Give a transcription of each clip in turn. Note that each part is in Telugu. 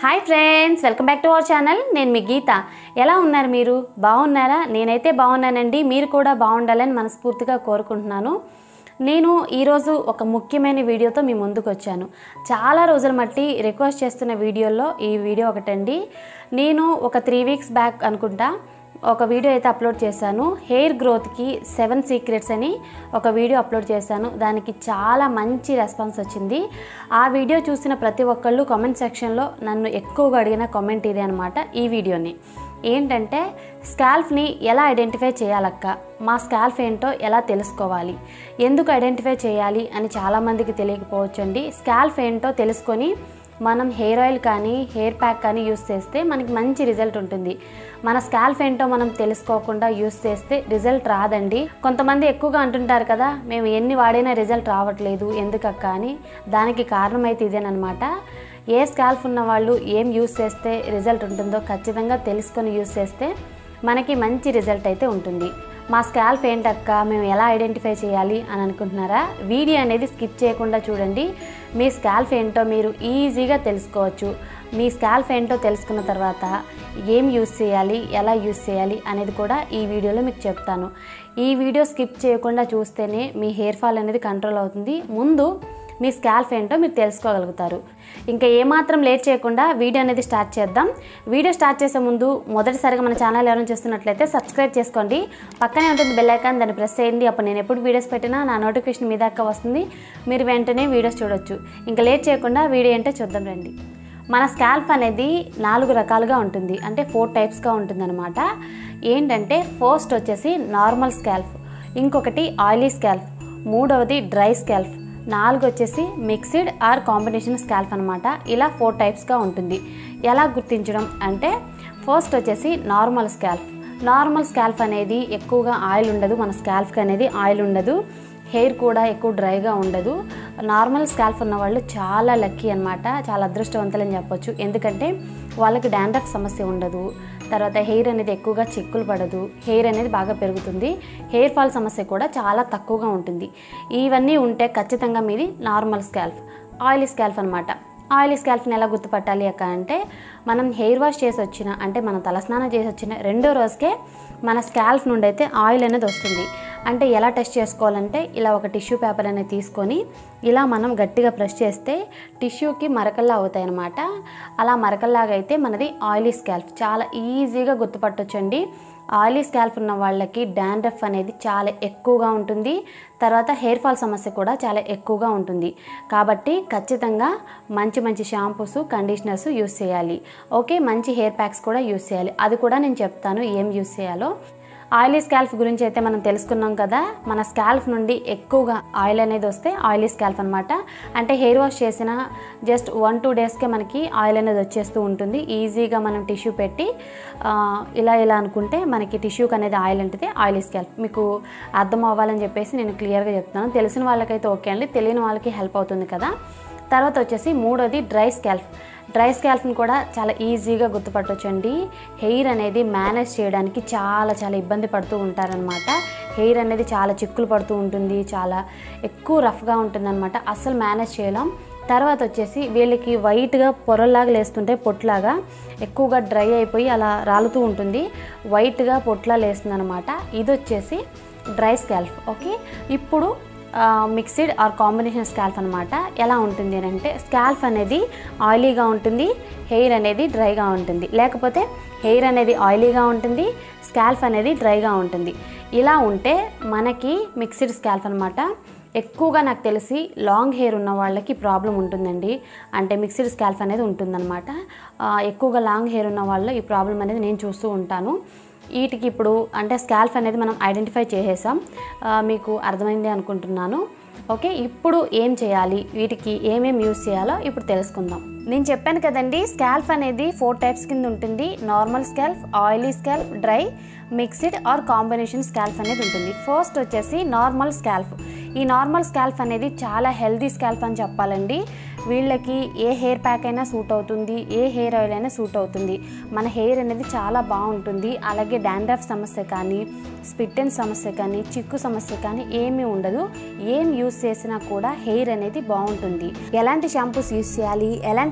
hi friends welcome back to our channel నేను మీ గీత ఎలా ఉన్నారు మీరు బాగున్నారా నేనైతే బాగున్నానండి మీరు కూడా బాగుండాలని మనస్ఫూర్తిగా కోరుకుంటున్నాను నేను ఈరోజు ఒక ముఖ్యమైన వీడియోతో మీ ముందుకు వచ్చాను చాలా రోజుల మట్టి రిక్వెస్ట్ చేస్తున్న వీడియోల్లో ఈ వీడియో ఒకటండి నేను ఒక త్రీ వీక్స్ బ్యాక్ అనుకుంటా ఒక వీడియో అయితే అప్లోడ్ చేశాను హెయిర్ గ్రోత్కి సెవెన్ సీక్రెట్స్ అని ఒక వీడియో అప్లోడ్ చేశాను దానికి చాలా మంచి రెస్పాన్స్ వచ్చింది ఆ వీడియో చూసిన ప్రతి ఒక్కళ్ళు కామెంట్ సెక్షన్లో నన్ను ఎక్కువగా అడిగిన కామెంట్ ఇదే అనమాట ఈ వీడియోని ఏంటంటే స్కాల్ఫ్ని ఎలా ఐడెంటిఫై చేయాలక్క మా స్కాల్ఫ్ ఏంటో ఎలా తెలుసుకోవాలి ఎందుకు ఐడెంటిఫై చేయాలి అని చాలామందికి తెలియకపోవచ్చండి స్కాల్ఫ్ ఏంటో తెలుసుకొని మనం హెయిర్ ఆయిల్ కానీ హెయిర్ ప్యాక్ కానీ యూస్ చేస్తే మనకి మంచి రిజల్ట్ ఉంటుంది మన స్కాల్ఫ్ ఏంటో మనం తెలుసుకోకుండా యూస్ చేస్తే రిజల్ట్ రాదండి కొంతమంది ఎక్కువగా అంటుంటారు కదా మేము ఎన్ని వాడినా రిజల్ట్ రావట్లేదు ఎందుకక్క అని దానికి కారణం అయితే ఇదేనమాట ఏ స్కాల్ఫ్ ఉన్న వాళ్ళు ఏం యూస్ చేస్తే రిజల్ట్ ఉంటుందో ఖచ్చితంగా తెలుసుకొని యూస్ చేస్తే మనకి మంచి రిజల్ట్ అయితే ఉంటుంది మా స్కాల్ఫ్ ఏంటక్క మేము ఎలా ఐడెంటిఫై చేయాలి అని అనుకుంటున్నారా వీడియో అనేది స్కిప్ చేయకుండా చూడండి మీ స్కాల్ఫ్ ఏంటో మీరు ఈజీగా తెలుసుకోవచ్చు మీ స్కాల్ఫ్ ఏంటో తెలుసుకున్న తర్వాత ఏం యూస్ చేయాలి ఎలా యూస్ చేయాలి అనేది కూడా ఈ వీడియోలో మీకు చెప్తాను ఈ వీడియో స్కిప్ చేయకుండా చూస్తేనే మీ హెయిర్ ఫాల్ అనేది కంట్రోల్ అవుతుంది ముందు మీ స్కాల్ఫ్ ఏంటో మీరు తెలుసుకోగలుగుతారు ఇంకా ఏమాత్రం లేట్ చేయకుండా వీడియో అనేది స్టార్ట్ చేద్దాం వీడియో స్టార్ట్ చేసే ముందు మొదటిసారిగా మన ఛానల్ ఎవరైనా చూస్తున్నట్లయితే సబ్స్క్రైబ్ చేసుకోండి పక్కనే ఉంటుంది బెల్ ఐకాన్ దాన్ని ప్రెస్ చేయండి అప్పుడు నేను ఎప్పుడు వీడియోస్ పెట్టినా నా నోటిఫికేషన్ మీ దాకా వస్తుంది మీరు వెంటనే వీడియోస్ చూడొచ్చు ఇంకా లేట్ చేయకుండా వీడియో ఏంటో చూద్దాం రండి మన స్కాల్ఫ్ అనేది నాలుగు రకాలుగా ఉంటుంది అంటే ఫోర్ టైప్స్గా ఉంటుందన్నమాట ఏంటంటే ఫస్ట్ వచ్చేసి నార్మల్ స్కాల్ఫ్ ఇంకొకటి ఆయిలీ స్కాల్ఫ్ మూడవది డ్రై స్కాల్ఫ్ నాలుగు వచ్చేసి మిక్స్డ్ ఆర్ కాంబినేషన్ స్కాల్ఫ్ అనమాట ఇలా ఫోర్ టైప్స్గా ఉంటుంది ఎలా గుర్తించడం అంటే ఫస్ట్ వచ్చేసి నార్మల్ స్కాల్ఫ్ నార్మల్ స్కాల్ఫ్ అనేది ఎక్కువగా ఆయిల్ ఉండదు మన స్కాల్ఫ్కి అనేది ఆయిల్ ఉండదు హెయిర్ కూడా ఎక్కువ డ్రైగా ఉండదు నార్మల్ స్కాల్ఫ్ ఉన్న వాళ్ళు చాలా లక్కీ అనమాట చాలా అదృష్టవంతులని చెప్పొచ్చు ఎందుకంటే వాళ్ళకి డాండ్రఫ్ సమస్య ఉండదు తర్వాత హెయిర్ అనేది ఎక్కువగా చెక్కులు పడదు హెయిర్ అనేది బాగా పెరుగుతుంది హెయిర్ ఫాల్ సమస్య కూడా చాలా తక్కువగా ఉంటుంది ఇవన్నీ ఉంటే ఖచ్చితంగా మీది నార్మల్ స్కాల్ఫ్ ఆయిలీ స్కాల్ఫ్ అనమాట ఆయిల్ స్కాల్ఫ్ని ఎలా గుర్తుపట్టాలి అక్క అంటే మనం హెయిర్ వాష్ చేసి వచ్చిన అంటే మనం తలస్నానం చేసి వచ్చిన రెండో రోజుకే మన స్కాల్ఫ్ నుండి అయితే ఆయిల్ అనేది వస్తుంది అంటే ఎలా టెస్ట్ చేసుకోవాలంటే ఇలా ఒక టిష్యూ పేపర్ అనేది తీసుకొని ఇలా మనం గట్టిగా ప్రెస్ చేస్తే టిష్యూకి మరకల్లా అవుతాయి అన్నమాట అలా మరకల్లాగా అయితే మనది ఆయిలీ స్కాల్ఫ్ చాలా ఈజీగా గుర్తుపట్టొచ్చండి ఆయిలీ స్కాల్ఫ్ ఉన్న వాళ్ళకి డాండ్రఫ్ అనేది చాలా ఎక్కువగా ఉంటుంది తర్వాత హెయిర్ ఫాల్ సమస్య కూడా చాలా ఎక్కువగా ఉంటుంది కాబట్టి ఖచ్చితంగా మంచి మంచి షాంపూస్ కండిషనర్స్ యూస్ చేయాలి ఓకే మంచి హెయిర్ ప్యాక్స్ కూడా యూస్ చేయాలి అది కూడా నేను చెప్తాను ఏం యూస్ చేయాలో ఆయిలీ స్కాల్ఫ్ గురించి అయితే మనం తెలుసుకున్నాం కదా మన స్కాల్ఫ్ నుండి ఎక్కువగా ఆయిల్ అనేది వస్తే ఆయిలీ స్కాల్ఫ్ అనమాట అంటే హెయిర్ వాష్ చేసిన జస్ట్ వన్ టూ డేస్కే మనకి ఆయిల్ అనేది వచ్చేస్తూ ఉంటుంది ఈజీగా మనం టిష్యూ పెట్టి ఆ, ఇలా ఇలా అనుకుంటే మనకి టిష్యూకి అనేది ఆయిల్ అంటే ఆయిలీ స్కాల్ఫ్ మీకు అర్థం అవ్వాలని చెప్పేసి నేను క్లియర్గా చెప్తాను తెలిసిన వాళ్ళకైతే ఓకే అండి తెలియని వాళ్ళకి హెల్ప్ అవుతుంది కదా తర్వాత వచ్చేసి మూడోది డ్రై స్కాల్ఫ్ డ్రై స్కాల్ఫ్ని కూడా చాలా ఈజీగా గుర్తుపట్టొచ్చండి హెయిర్ అనేది మేనేజ్ చేయడానికి చాలా చాలా ఇబ్బంది పడుతూ ఉంటారనమాట హెయిర్ అనేది చాలా చిక్కులు పడుతూ ఉంటుంది చాలా ఎక్కువ రఫ్గా ఉంటుందన్నమాట అస్సలు మేనేజ్ చేయలేం తర్వాత వచ్చేసి వీళ్ళకి వైట్గా పొరల్లాగా లేస్తుంటే పొట్లాగా ఎక్కువగా డ్రై అయిపోయి అలా రాలుతూ ఉంటుంది వైట్గా పొట్లా లేస్తుంది అనమాట ఇది వచ్చేసి డ్రై స్కాల్ఫ్ ఓకే ఇప్పుడు మిక్స్డ్ ఆర్ కాంబినేషన్ స్కాల్ఫ్ అనమాట ఎలా ఉంటుంది అని అంటే స్కాల్ఫ్ అనేది ఆయిలీగా ఉంటుంది హెయిర్ అనేది డ్రైగా ఉంటుంది లేకపోతే హెయిర్ అనేది ఆయిలీగా ఉంటుంది స్కాల్ఫ్ అనేది డ్రైగా ఉంటుంది ఇలా ఉంటే మనకి మిక్స్డ్ స్కాల్ఫ్ అనమాట ఎక్కువగా నాకు తెలిసి లాంగ్ హెయిర్ ఉన్న వాళ్ళకి ప్రాబ్లం ఉంటుందండి అంటే మిక్స్డ్ స్కాల్ఫ్ అనేది ఉంటుందన్నమాట ఆ, ఎక్కువగా లాంగ్ హెయిర్ ఉన్న వాళ్ళు ఈ ప్రాబ్లం అనేది నేను చూస్తూ ఉంటాను వీటికి ఇప్పుడు అంటే స్కాల్ఫ్ అనేది మనం ఐడెంటిఫై చేసేసాం ఆ, మీకు అర్థమైంది అనుకుంటున్నాను ఓకే ఇప్పుడు ఏం చేయాలి వీటికి ఏమేమి యూస్ చేయాలో ఇప్పుడు తెలుసుకుందాం నేను చెప్పాను కదండి స్కాల్ఫ్ అనేది ఫోర్ టైప్స్ కింద ఉంటుంది normal scalp oily scalp dry mixed or combination scalp అనేది ఉంటుంది ఫస్ట్ వచ్చేసి నార్మల్ స్కాల్ఫ్ ఈ నార్మల్ స్కాల్ఫ్ అనేది చాలా హెల్దీ స్కాల్ఫ్ అని చెప్పాలండి వీళ్ళకి ఏ హెయిర్ ప్యాక్ అయినా సూట్ అవుతుంది ఏ హెయిర్ ఆయిల్ అయినా సూట్ అవుతుంది మన హెయిర్ అనేది చాలా బాగుంటుంది అలాగే డాండ్రఫ్ సమస్య కానీ స్పిట్టెన్ సమస్య కానీ చిక్కు సమస్య కానీ ఏమీ ఉండదు ఏం యూస్ చేసినా కూడా హెయిర్ అనేది బాగుంటుంది ఎలాంటి షాంపూస్ యూస్ చేయాలి ఎలాంటి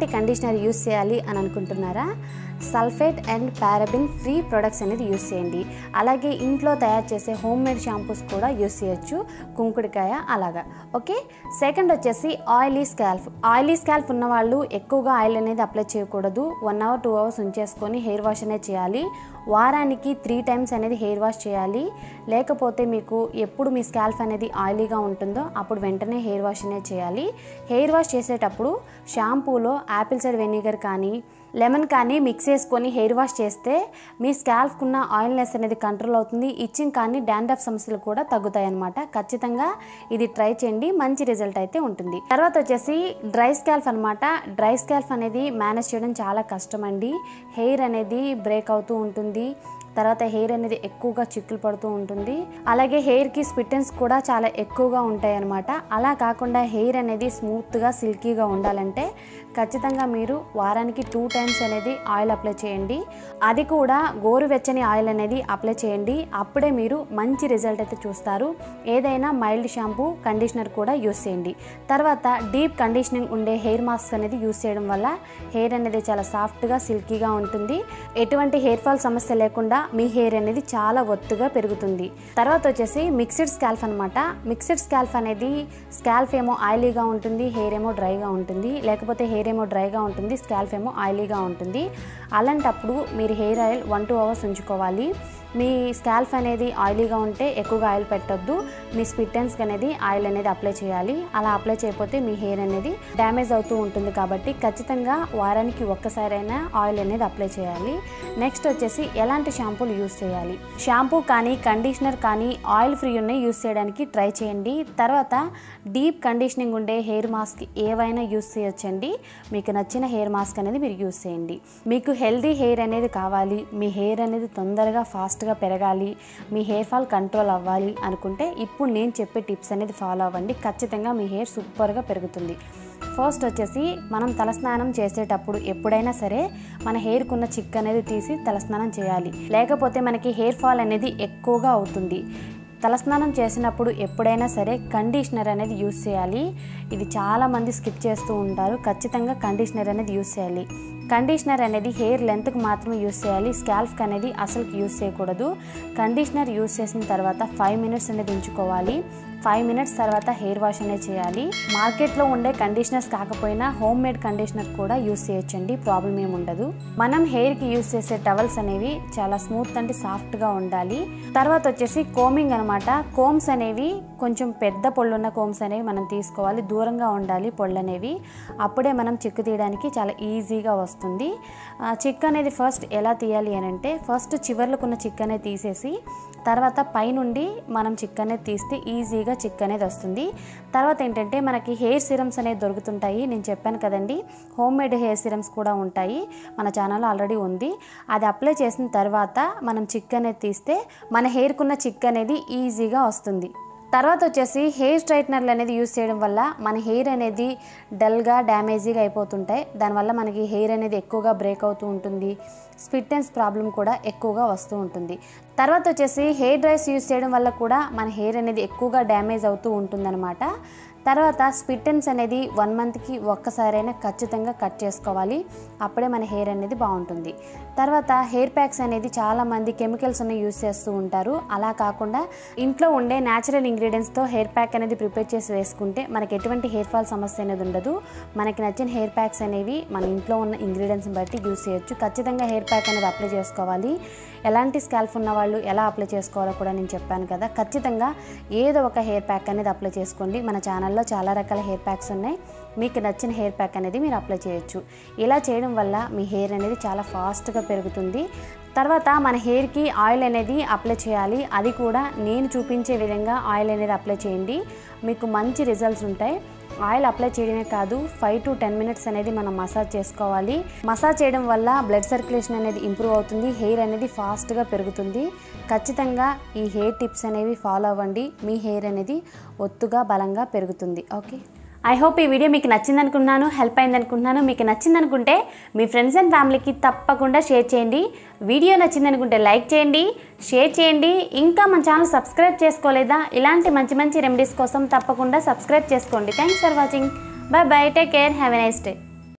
ఎలాంటి కండిషనర్ యూస్ చేయాలి అని అనుకుంటున్నారా sulphate and paraben free products అనేది యూస్ చేయండి అలాగే ఇంట్లో తయారు చేసే హోమ్ మేడ్ షాంపూస్ కూడా యూస్ చేయొచ్చు కుంకుడికాయ అలాగా ఓకే సెకండ్ వచ్చేసి ఆయిలీ స్కాల్ఫ్ ఆయిలీ స్కాల్ఫ్ ఉన్న వాళ్ళు ఎక్కువగా ఆయిల్ అనేది అప్లై చేయకూడదు వన్ అవర్ టూ అవర్స్ ఉంచేసుకొని హెయిర్ వాష్ అనేది చేయాలి వారానికి త్రీ టైమ్స్ అనేది హెయిర్ వాష్ చేయాలి లేకపోతే మీకు ఎప్పుడు మీ స్కాల్ఫ్ అనేది ఆయిలీగా ఉంటుందో అప్పుడు వెంటనే హెయిర్ వాష్ అనేది చేయాలి హెయిర్ వాష్ చేసేటప్పుడు షాంపూలో యాపిల్ సైడ్ వెనిగర్ కానీ లెమన్ కానీ మిక్స్ చేసుకొని హెయిర్ వాష్ చేస్తే మీ స్కాల్ఫ్కి ఉన్న ఆయిల్నెస్ అనేది కంట్రోల్ అవుతుంది ఇచ్చింగ్ కానీ డాండ్రఫ్ సమస్యలు కూడా తగ్గుతాయి అనమాట ఖచ్చితంగా ఇది ట్రై చేయండి మంచి రిజల్ట్ అయితే ఉంటుంది తర్వాత వచ్చేసి డ్రై స్కాల్ఫ్ అనమాట డ్రై స్కాల్ఫ్ అనేది మేనేజ్ చేయడం చాలా కష్టం అండి హెయిర్ అనేది బ్రేక్ అవుతూ ఉంటుంది తర్వాత హెయిర్ అనేది ఎక్కువగా చిక్కులు పడుతూ ఉంటుంది అలాగే హెయిర్కి స్పిట్టన్స్ కూడా చాలా ఎక్కువగా ఉంటాయి అన్నమాట అలా కాకుండా హెయిర్ అనేది స్మూత్గా సిల్కీగా ఉండాలంటే ఖచ్చితంగా మీరు వారానికి టూ టైమ్స్ అనేది ఆయిల్ అప్లై చేయండి అది కూడా గోరువెచ్చని ఆయిల్ అనేది అప్లై చేయండి అప్పుడే మీరు మంచి రిజల్ట్ అయితే చూస్తారు ఏదైనా మైల్డ్ షాంపూ కండిషనర్ కూడా యూస్ చేయండి తర్వాత డీప్ కండిషనింగ్ ఉండే హెయిర్ మాస్క్ అనేది యూస్ చేయడం వల్ల హెయిర్ అనేది చాలా సాఫ్ట్గా సిల్కీగా ఉంటుంది ఎటువంటి హెయిర్ ఫాల్ సమస్య లేకుండా మీ హెయిర్ అనేది చాలా ఒత్తుగా పెరుగుతుంది తర్వాత వచ్చేసి మిక్స్డ్ స్కాల్ఫ్ అనమాట మిక్స్డ్ స్కాల్ఫ్ అనేది స్కాల్ఫ్ ఏమో ఆయిలీగా ఉంటుంది హెయిర్ ఏమో డ్రైగా ఉంటుంది లేకపోతే హెయిర్ ఏమో డ్రైగా ఉంటుంది స్కాల్ఫ్ ఏమో ఆయిలీగా ఉంటుంది అలాంటప్పుడు మీరు hair oil one two hours ఉంచుకోవాలి మీ స్కాల్ఫ్ అనేది ఆయిలీగా ఉంటే ఎక్కువగా ఆయిల్ పెట్టొద్దు మీ స్పిట్టెన్స్కి అనేది ఆయిల్ అనేది అప్లై చేయాలి అలా అప్లై చేయకపోతే మీ హెయిర్ అనేది డ్యామేజ్ అవుతూ ఉంటుంది కాబట్టి ఖచ్చితంగా వారానికి ఒక్కసారైనా ఆయిల్ అనేది అప్లై చేయాలి నెక్స్ట్ వచ్చేసి ఎలాంటి షాంపూలు యూస్ చేయాలి షాంపూ కానీ కండిషనర్ కానీ ఆయిల్ ఫ్రీ ఉన్నాయి యూస్ చేయడానికి ట్రై చేయండి తర్వాత డీప్ కండిషనింగ్ ఉండే హెయిర్ మాస్క్ ఏవైనా యూస్ చేయొచ్చండి మీకు నచ్చిన హెయిర్ మాస్క్ అనేది మీరు యూస్ చేయండి మీకు హెల్దీ హెయిర్ అనేది కావాలి మీ హెయిర్ అనేది తొందరగా ఫాస్ట్గా పెరగాలి మీ హెయిర్ ఫాల్ కంట్రోల్ అవ్వాలి అనుకుంటే ఇప్పుడు నేను చెప్పే టిప్స్ అనేది ఫాలో అవ్వండి ఖచ్చితంగా మీ హెయిర్ సూపర్గా పెరుగుతుంది ఫస్ట్ వచ్చేసి మనం తలస్నానం చేసేటప్పుడు ఎప్పుడైనా సరే మన హెయిర్కి ఉన్న చిక్ అనేది తీసి తలస్నానం చేయాలి లేకపోతే మనకి హెయిర్ ఫాల్ అనేది ఎక్కువగా అవుతుంది తలస్నానం చేసినప్పుడు ఎప్పుడైనా సరే కండిషనర్ అనేది యూస్ చేయాలి ఇది చాలామంది స్కిప్ చేస్తూ ఉంటారు ఖచ్చితంగా కండిషనర్ అనేది యూస్ చేయాలి కండిషనర్ అనేది హెయిర్ లెంత్కి మాత్రమే యూస్ చేయాలి స్కాల్ఫ్కి అనేది అసలుకి యూస్ చేయకూడదు కండిషనర్ యూస్ చేసిన తర్వాత ఫైవ్ మినిట్స్ అనేది ఉంచుకోవాలి ఫైవ్ మినిట్స్ తర్వాత హెయిర్ వాష్ అనేది చేయాలి మార్కెట్లో ఉండే కండిషనర్స్ కాకపోయినా హోమ్ మేడ్ కండిషనర్ కూడా యూస్ చేయొచ్చండి ప్రాబ్లం ఏమి ఉండదు మనం హెయిర్కి యూస్ చేసే టవల్స్ అనేవి చాలా స్మూత్ అండ్ సాఫ్ట్గా ఉండాలి తర్వాత వచ్చేసి కోమింగ్ అనమాట కోమ్స్ అనేవి కొంచెం పెద్ద పొళ్ళున్న కోమ్స్ అనేవి మనం తీసుకోవాలి దూరంగా ఉండాలి పొళ్ళు అనేవి అప్పుడే మనం చిక్కు తీయడానికి చాలా ఈజీగా వస్తుంది ఆ, చిక్ అనేది ఫస్ట్ ఎలా తీయాలి అని అంటే ఫస్ట్ చివర్లకున్న చిక్ అనేది తీసేసి తర్వాత పైనుండి మనం చిక్ అనేది తీస్తే ఈజీగా చిక్ అనేది వస్తుంది తర్వాత ఏంటంటే మనకి హెయిర్ సిరమ్స్ అనేవి దొరుకుతుంటాయి నేను చెప్పాను కదండి హోమ్ మేడ్ హెయిర్ సిరమ్స్ కూడా ఉంటాయి మన ఛానల్లో ఆల్రెడీ ఉంది అది అప్లై చేసిన తర్వాత మనం చిక్ అనేది తీస్తే మన హెయిర్కున్న చిక్ అనేది ఈజీగా వస్తుంది తర్వాత వచ్చేసి హెయిర్ స్ట్రైట్నర్లు అనేది యూస్ చేయడం వల్ల మన హెయిర్ అనేది డల్గా డ్యామేజీగా అయిపోతుంటాయి దానివల్ల మనకి హెయిర్ అనేది ఎక్కువగా బ్రేక్ అవుతూ ఉంటుంది స్పిట్టెన్స్ ప్రాబ్లం కూడా ఎక్కువగా వస్తూ ఉంటుంది తర్వాత వచ్చేసి హెయిర్ డ్రైస్ యూస్ చేయడం వల్ల కూడా మన హెయిర్ అనేది ఎక్కువగా డ్యామేజ్ అవుతూ ఉంటుందన్నమాట తర్వాత స్పిట్టెన్స్ అనేది వన్ మంత్కి ఒక్కసారైనా ఖచ్చితంగా కట్ చేసుకోవాలి అప్పుడే మన హెయిర్ అనేది బాగుంటుంది తర్వాత హెయిర్ ప్యాక్స్ అనేది చాలామంది కెమికల్స్ అనేవి యూస్ చేస్తూ ఉంటారు అలా కాకుండా ఇంట్లో ఉండే న్యాచురల్ ఇంగ్రీడియంట్స్తో హెయిర్ ప్యాక్ అనేది ప్రిపేర్ చేసి వేసుకుంటే మనకి ఎటువంటి హెయిర్ ఫాల్ సమస్య అనేది ఉండదు మనకి నచ్చిన హెయిర్ ప్యాక్స్ అనేవి మన ఇంట్లో ఉన్న ఇంగ్రీడియంట్స్ని బట్టి యూస్ చేయొచ్చు ఖచ్చితంగా హెయిర్ ప్యాక్ అనేది అప్లై చేసుకోవాలి ఎలాంటి స్కాల్ఫ్ ఉన్న వాళ్ళు ఎలా అప్లై చేసుకోవాలో కూడా నేను చెప్పాను కదా ఖచ్చితంగా ఏదో ఒక హెయిర్ ప్యాక్ అనేది అప్లై చేసుకోండి మన ఛానల్లో చాలా రకాల హెయిర్ ప్యాక్స్ ఉన్నాయి మీకు నచ్చిన హెయిర్ ప్యాక్ అనేది మీరు అప్లై చేయొచ్చు ఇలా చేయడం వల్ల మీ హెయిర్ అనేది చాలా ఫాస్ట్గా పెరుగుతుంది తర్వాత మన హెయిర్కి ఆయిల్ అనేది అప్లై చేయాలి అది కూడా నేను చూపించే విధంగా ఆయిల్ అనేది అప్లై చేయండి మీకు మంచి రిజల్ట్స్ ఉంటాయి ఆయిల్ అప్లై చేయడమే కాదు ఫైవ్ టు టెన్ మినిట్స్ అనేది మనం మసాజ్ చేసుకోవాలి మసాజ్ చేయడం వల్ల బ్లడ్ సర్క్యులేషన్ అనేది ఇంప్రూవ్ అవుతుంది హెయిర్ అనేది ఫాస్ట్గా పెరుగుతుంది ఖచ్చితంగా ఈ హెయిర్ టిప్స్ అనేవి ఫాలో అవ్వండి మీ హెయిర్ అనేది ఒత్తుగా బలంగా పెరుగుతుంది ఓకే ఐ హోప్ ఈ వీడియో మీకు నచ్చింది అనుకున్నాను హెల్ప్ అయింది అనుకుంటున్నాను మీకు నచ్చింది అనుకుంటే మీ ఫ్రెండ్స్ అండ్ ఫ్యామిలీకి తప్పకుండా షేర్ చేయండి వీడియో నచ్చింది అనుకుంటే లైక్ చేయండి షేర్ చేయండి ఇంకా మన ఛానల్ సబ్స్క్రైబ్ చేసుకోలేదా ఇలాంటి మంచి మంచి రెమెడీస్ కోసం తప్పకుండా సబ్స్క్రైబ్ చేసుకోండి thanks for watching bye bye take care have a nice day